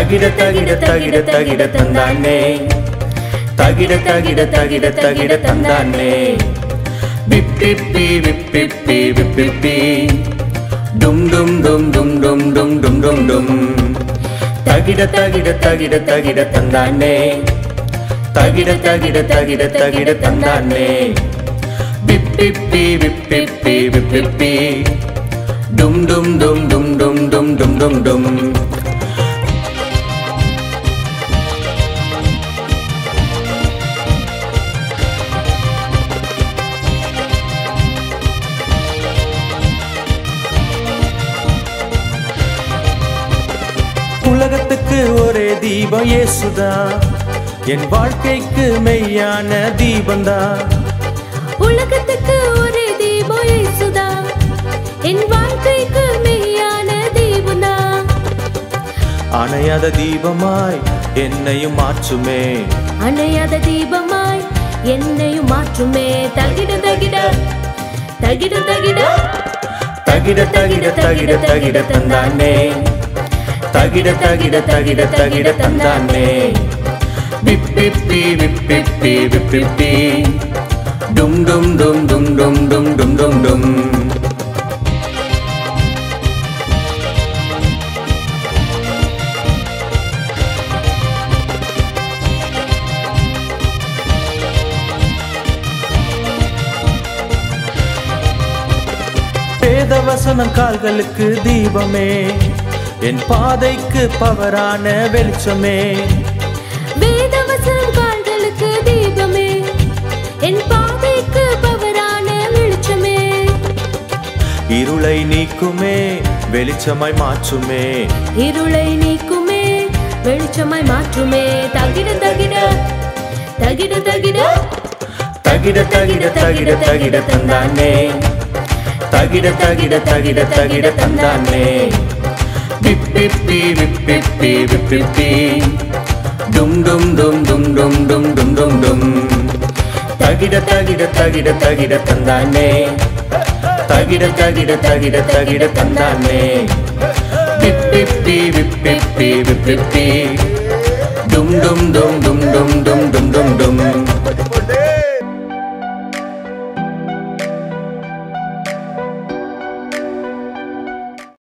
தகிட தகிட தகிட தகிட தந்தானே தகிட தகிட தகிட தகிட தந்தானே விப்பிப்பி விப்பிப்பி விப்பிப்பி டும் டும் டும் டும் டும் டும் டும் டும் டும் தகிட தகிட தகிட தகிட தந்தானே தகிட தகிட தகிட தகிட தந்தானே விப்பிப்பி விப்பிப்பி விப்பிப்பி டும் டும் டும் டும் டும் டும் டும் டும் டும் உலகத்துக்கு ஒரே தீபம் இயேசுதான் என் வாழ்க்கைக்கு மெய்யான தீபந்தான் உலகத்துக்கு ஒரு தீபம் இயேசுதா என் வாழ்க்கைக்கு மெய்யான தீபம்தா அணையாத தீபமாய் என்னையும் மாற்றுமே அணையாத தீபமாய் என்னையும் மாற்றுமே தகிட தகிட தகிட தகிட தகிட தகிட தகிட தகிட தந்தானே தகிட தகிட தகிட தகிட தந்தானே விப்பிப்பி விப்பிப்பி விப்பிப்பி டும் டும் டும் டும் டும் டும் டும் டும் டும் வேதவசனம் கால்களுக்கு தீபமே என் பாதைக்கு பவரான வெளிச்சமே வேதவசனம் கால்களுக்கு தீபமே என் பாதைக்கு பவரான வெளிச்சமே இருளை நீக்குமே வெளிச்சமாய் மாற்றுமே இருளை நீக்குமே வெளிச்சமாய் மாற்றுமே தகிட தகிட தகிட தகிட தகிட தகிட தகிட தகிட தந்தானே தகிட தகிட தகிட தகிட தந்தானே விப்பிப்பி விப்பிப்பி விப்பிப்பி டும் டும் டும் டும் டும் டும் டும் டும் டும் தகிட தகிட தகிட தகிட தந்தானே தகிட தகிட தகிட தகிட தந்தானே விப்பிப்பி விப்பிப்பி விப்பிப்பி டும் டும் டும் டும் டும் டும் டும் டும் டும்